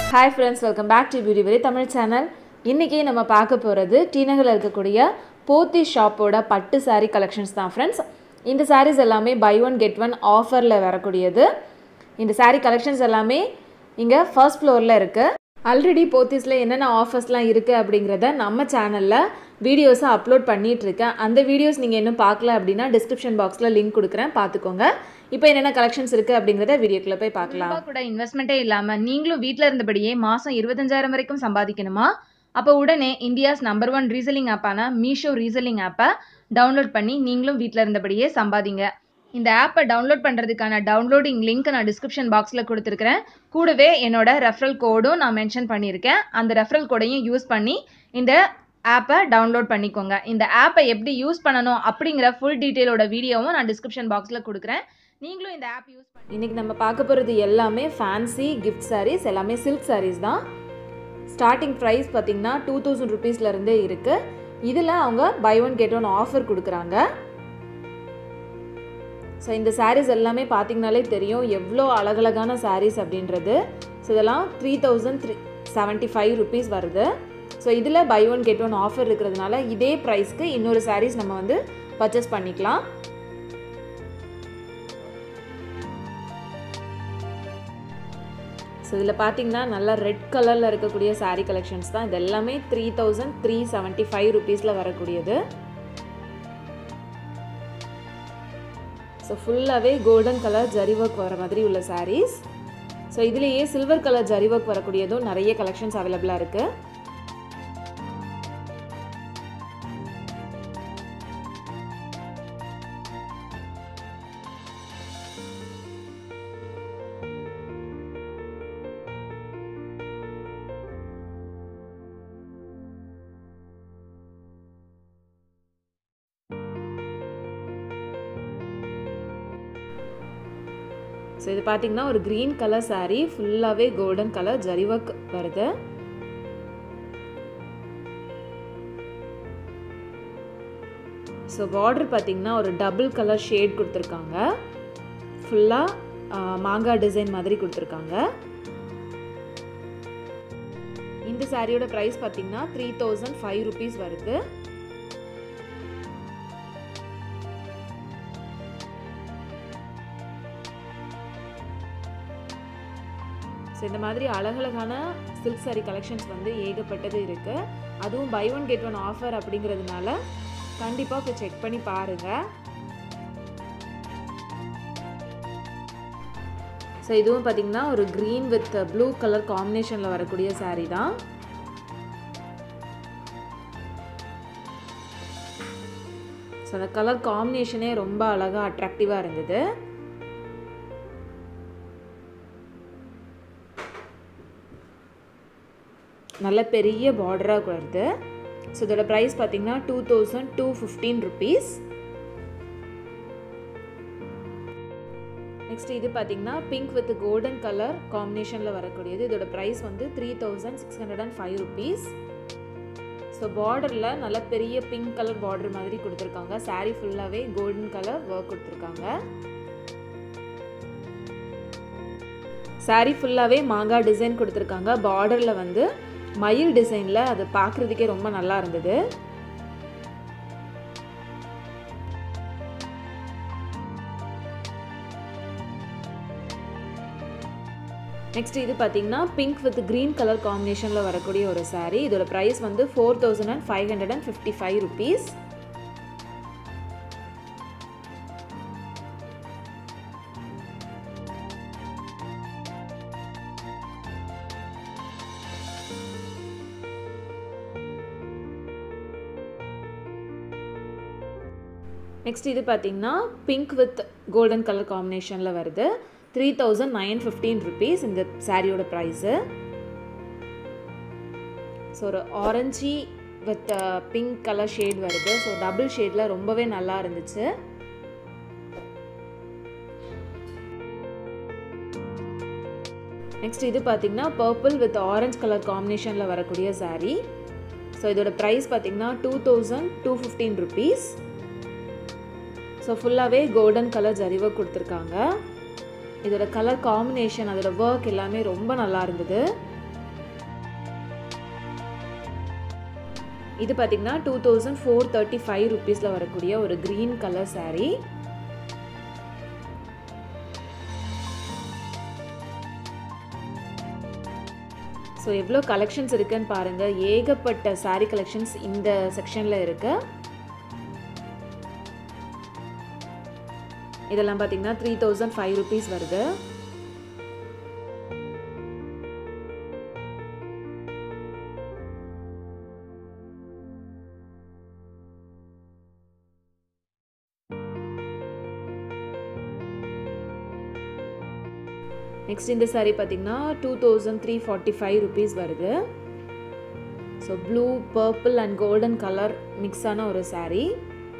hi friends welcome back to beauty very Tamil channel இன்றைக்கி நம்ம பார்க்க போகிறது டீநகரில் இருக்கக்கூடிய போத்தி ஷாப்போட பட்டு saree கலெக்ஷன்ஸ் தான் ஃப்ரெண்ட்ஸ் இந்த sarees எல்லாமே பை ஒன் கெட் ஒன் ஆஃபரில் வரக்கூடியது இந்த saree கலெக்ஷன்ஸ் எல்லாமே இங்கே ஃபர்ஸ்ட் ஃப்ளோரில் இருக்குது ஆல்ரெடி போத்தீஸில் என்னென்ன ஆஃபர்ஸ்லாம் இருக்குது அப்படிங்கிறத நம்ம சேனலில் வீடியோஸை அப்லோட் பண்ணிட்டு இருக்கேன் அந்த வீடியோஸ் நீங்கள் இன்னும் பார்க்கல அப்படின்னா டிஸ்கிரிப்ஷன் பாக்ஸில் லிங்க் கொடுக்குறேன் பார்த்துக்கோங்க இப்போ என்னென்ன கலெக்ஷன்ஸ் இருக்குது அப்படிங்கிறத வீடியோக்குள்ளே போய் பார்க்கலாம் ரூபா கூட இன்வெஸ்ட்மெண்ட்டே இல்லாம நீங்களும் வீட்ல இருந்தபடியே மாசம் இருபத்தஞ்சாயிரம் வரைக்கும் சம்பாதிக்கணுமா அப்போ உடனே இந்தியாஸ் நம்பர் ஒன் ரீசெல்லிங் ஆப்பான மீஷோ ரீசெல்லிங் ஆப்பை டவுன்லோட் பண்ணி நீங்களும் வீட்ல இருந்தபடியே சம்பாதிங்க இந்த ஆப்பை டவுன்லோட் பண்ணுறதுக்கான டவுன்லோடிங் லிங்க் நான் டிஸ்கிரிப்ஷன் பாக்ஸில் கொடுத்துருக்கிறேன் கூடவே என்னோட ரெஃபரல் கோடும் நான் மென்ஷன் பண்ணியிருக்கேன் அந்த ரெஃபரல் கோடையும் யூஸ் பண்ணி இந்த ஆப்பை டவுன்லோட் பண்ணிக்கோங்க இந்த ஆப்பை எப்படி யூஸ் பண்ணணும் அப்படிங்கிற ஃபுல் டீட்டெயிலோட வீடியோவும் நான் டிஸ்கிரிப்ஷன் பாக்ஸில் கொடுக்குறேன் நீங்களும் இந்த ஆப் யூஸ் பண்ணி இன்றைக்கி நம்ம பார்க்க போகிறது எல்லாமே ஃபேன்சி கிஃப்ட் sarees எல்லாமே சில்க் sarees தான் ஸ்டார்டிங் ப்ரைஸ் பார்த்தீங்கன்னா டூ தௌசண்ட் ருபீஸ்லேருந்தே இருக்குது இதில் அவங்க buy one get one offer கொடுக்குறாங்க ஸோ இந்த sarees எல்லாமே பார்த்தீங்கனாலே தெரியும் எவ்வளோ அழகழகான sarees அப்படின்றது ஸோ இதெல்லாம் three thousand three seventy five rupees வருது ஸோ இதில் buy one get one offer இருக்கிறதுனால இதே ப்ரைஸ்க்கு இன்னொரு sarees நம்ம வந்து பர்ச்சேஸ் பண்ணிக்கலாம் ஸோ இதில் பார்த்தீங்கன்னா நல்லா ரெட் கலரில் இருக்கக்கூடிய saree கலெக்ஷன்ஸ் தான் இது எல்லாமே three thousand three seventy five ருபீஸில் வரக்கூடியது ஸோ ஃபுல்லாகவே கோல்டன் கலர் ஜரி ஒர்க் வர மாதிரி உள்ள sarees ஸோ இதுலேயே சில்வர் கலர் ஜரி ஒர்க் வரக்கூடியதும் நிறைய கலெக்ஷன்ஸ் அவைலபிளாக இருக்குது ஸோ இது பார்த்தீங்கன்னா ஒரு க்ரீன் கலர் saree ஃபுல்லாகவே கோல்டன் கலர் ஜரி ஒர்க் வருது ஸோ பார்டர் பார்த்தீங்கன்னா ஒரு டபுள் கலர் ஷேட் கொடுத்துருக்காங்க ஃபுல்லாக மாங்காய் டிசைன் மாதிரி கொடுத்துருக்காங்க இந்த சாரியோட ப்ரைஸ் பார்த்தீங்கன்னா த்ரீ தௌசண்ட் ஃபைவ் ருபீஸ் வருது ஸோ இந்த மாதிரி அழகழகான சில்க் saree கலெக்ஷன்ஸ் வந்து ஏகப்பட்டது இருக்குது அதுவும் buy one get one offer அப்படிங்கிறதுனால கண்டிப்பாக போய் செக் பண்ணி பாருங்கள் ஸோ இதுவும் பார்த்தீங்கன்னா ஒரு க்ரீன் வித் ப்ளூ கலர் காம்பினேஷனில் வரக்கூடிய saree தான் ஸோ அந்த கலர் காம்பினேஷனே ரொம்ப அழகாக அட்ராக்டிவாக இருந்தது நல்ல பெரிய பார்டராக வருது ஸோ இதோட ப்ரைஸ் பார்த்தீங்கன்னா two thousand two fifteen rupees next இது பார்த்தீங்கன்னா பிங்க் வித் கோல்டன் கலர் காம்பினேஷனில் வரக்கூடியது இதோட ப்ரைஸ் வந்து three thousand six hundred and five rupees so பார்டரில் நல்ல பெரிய பிங்க் கலர் பார்டர் மாதிரி கொடுத்துருக்காங்க saree ஃபுல்லாகவே கோல்டன் கலர் ஒர்க் கொடுத்துருக்காங்க saree ஃபுல்லாகவே மாங்காய் டிசைன் கொடுத்துருக்காங்க பார்டரில் வந்து மயில் டிசைனில் அது பார்க்குறதுக்கே ரொம்ப நல்லா இருந்தது நெக்ஸ்ட் இது பார்த்தீங்கன்னா பிங்க் வித் க்ரீன் கலர் காம்பினேஷனில் வரக்கூடிய ஒரு saree இதோட ப்ரைஸ் வந்து four thousand and five hundred and fifty five rupees next இது பார்த்தீங்கன்னா பிங்க் வித் கோல்டன் கலர் காம்பினேஷனில் வருது three thousand nine fifteen rupees இந்த சாரியோட ப்ரைஸு ஸோ ஒரு orange with pink colour shade வருது ஸோ டபுள் ஷேடில் ரொம்பவே நல்லா இருந்துச்சு நெக்ஸ்ட் இது பார்த்தீங்கன்னா பர்பிள் வித் ஆரஞ்ச் கலர் காம்பினேஷனில் வரக்கூடிய saree ஸோ இதோட ப்ரைஸ் பார்த்தீங்கன்னா two thousand two fifteen rupees so ஃபுல்லாகவே கோல்டன் கலர் ஜரி ஒர்க் கொடுத்துருக்காங்க இதோட கலர் காம்பினேஷன் அதோட ஒர்க் எல்லாமே ரொம்ப நல்லா இருந்தது இது பார்த்திங்கன்னா two thousand four thirty five ருபீஸில் வரக்கூடிய ஒரு க்ரீன் கலர் saree ஸோ எவ்வளோ கலெக்ஷன்ஸ் இருக்குன்னு பாருங்கள் ஏகப்பட்ட saree கலெக்ஷன்ஸ் இந்த செக்ஷனில் இருக்கு இதெல்லாம் பார்த்தீங்கன்னா த்ரீ தௌசண்ட் ஃபைவ் ருபீஸ் வருது நெக்ஸ்ட் இந்த saree பார்த்தீங்கன்னா two thousand three forty five rupees வருது so blue purple and golden colour mix ஆன ஒரு saree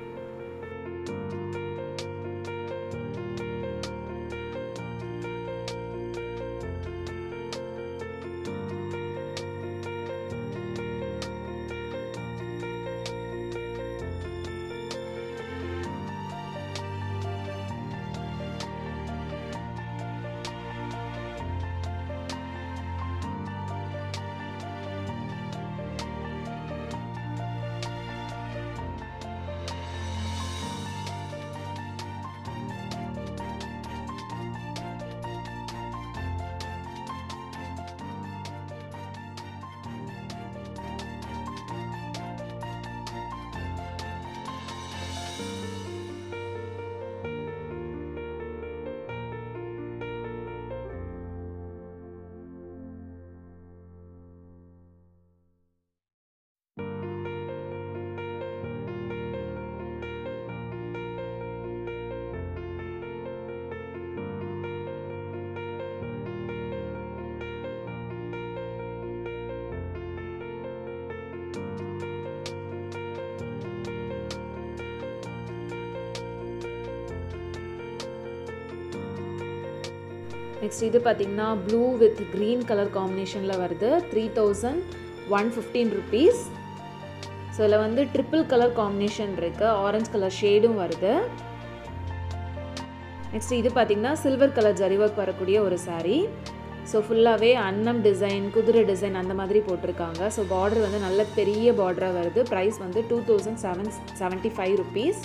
நெக்ஸ்ட் இது பார்த்தீங்கன்னா ப்ளூ வித் க்ரீன் கலர் காம்பினேஷனில் வருது three thousand one fifteen rupees so இதில் வந்து ட்ரிபிள் கலர் காம்பினேஷன் இருக்குது ஆரஞ்சு கலர் ஷேடும் வருது நெக்ஸ்ட் இது பார்த்தீங்கன்னா சில்வர் கலர் ஜரி ஒர்க் வரக்கூடிய ஒரு saree ஸோ ஃபுல்லாகவே அன்னம் டிசைன் குதிரை டிசைன் அந்த மாதிரி போட்டிருக்காங்க ஸோ பார்டர் வந்து நல்ல பெரிய பார்டராக வருது ப்ரைஸ் வந்து two thousand seven seventy five rupees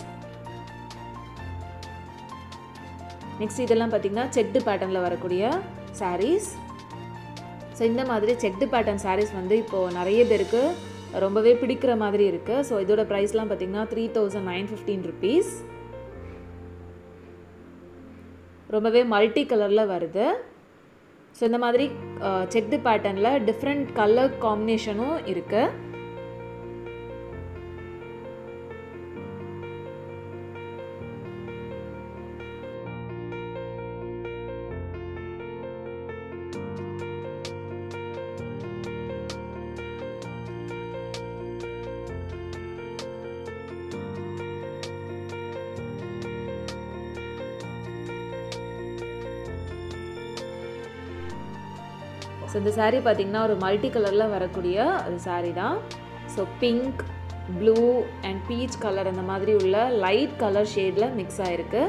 next இதெல்லாம் பார்த்தீங்கன்னா செட்டு பேட்டர்னில் வரக்கூடிய sarees ஸோ இந்த மாதிரி செட்டு பேட்டர்ன் sarees வந்து இப்போது நிறைய பேருக்கு ரொம்பவே பிடிக்கிற மாதிரி இருக்குது ஸோ இதோட ப்ரைஸ்லாம் பார்த்தீங்கன்னா three thousand nine fifteen rupees ரொம்பவே மல்டி கலரில் வருது ஸோ இந்த மாதிரி செட்டு பேட்டர்னில் டிஃப்ரெண்ட் கலர் காம்பினேஷனும் இருக்குது ஸோ இந்த saree பார்த்தீங்கன்னா ஒரு மல்டி கலரில் வரக்கூடிய ஒரு saree தான் so pink blue and peach colour அந்த மாதிரி உள்ள லைட் கலர் ஷேடில் மிக்ஸ் ஆயிருக்கு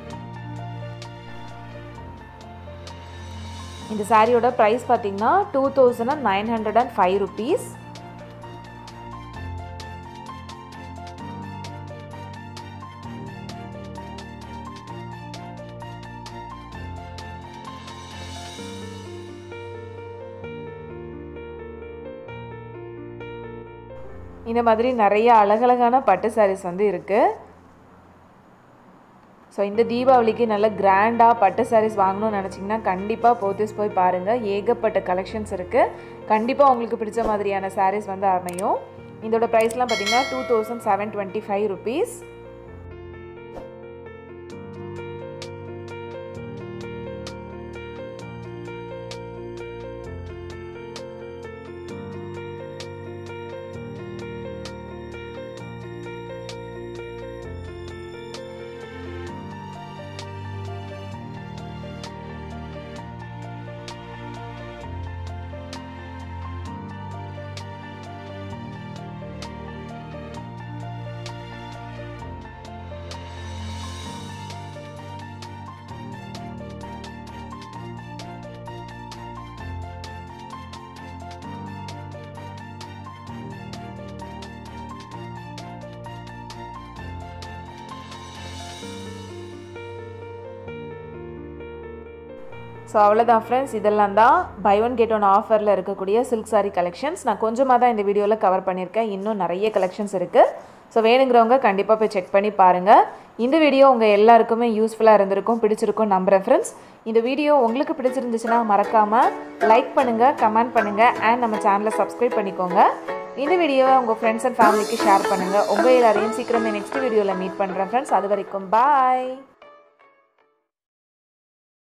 இந்த சாரியோட ப்ரைஸ் பார்த்தீங்கன்னா two thousand nine hundred and five rupees இந்த மாதிரி நிறைய அழகழகான பட்டு சாரீஸ் வந்து இருக்குது ஸோ இந்த தீபாவளிக்கு நல்ல கிராண்டாக பட்டு சாரீஸ் வாங்கணும்னு நினச்சிங்கன்னா கண்டிப்பாக போத்தீஸ் போய் பாருங்கள் ஏகப்பட்ட கலெக்ஷன்ஸ் இருக்குது கண்டிப்பாக உங்களுக்கு பிடிச்ச மாதிரியான சாரீஸ் வந்து அமையும் இதோட ப்ரைஸ்லாம் பார்த்தீங்கன்னா two thousand seven twenty five rupees so அவ்வளோதான் ஃப்ரெண்ட்ஸ் இதெல்லாம் தான் பை ஒன் கெட் ஒன் ஆஃபரில் இருக்கக்கூடிய சில்க் சாரி கலெக்ஷன்ஸ் நான் கொஞ்சமாக தான் இந்த வீடியோவில் கவர் பண்ணியிருக்கேன் இன்னும் நிறைய கலெக்ஷன்ஸ் இருக்குது ஸோ வேணுங்கிறவங்க கண்டிப்பாக போய் செக் பண்ணி பாருங்கள் இந்த வீடியோ உங்கள் எல்லாருக்குமே யூஸ்ஃபுல்லாக இருந்திருக்கும் பிடிச்சிருக்கும் நம்புகிறேன் ஃப்ரெண்ட்ஸ் இந்த வீடியோ உங்களுக்கு பிடிச்சிருந்துச்சுன்னா மறக்காமல் லைக் பண்ணுங்கள் கமெண்ட் பண்ணுங்கள் அண்ட் நம்ம சேனலை சப்ஸ்கிரைப் பண்ணிக்கோங்க இந்த வீடியோவை உங்கள் ஃப்ரெண்ட்ஸ் அண்ட் ஃபேமிலிக்கு ஷேர் பண்ணுங்கள் உங்கள் எல்லாரையும் சீக்கிரமே நெக்ஸ்ட் வீடியோவில் மீட் பண்ணுறேன் ஃப்ரெண்ட்ஸ் அது வரைக்கும் பாய்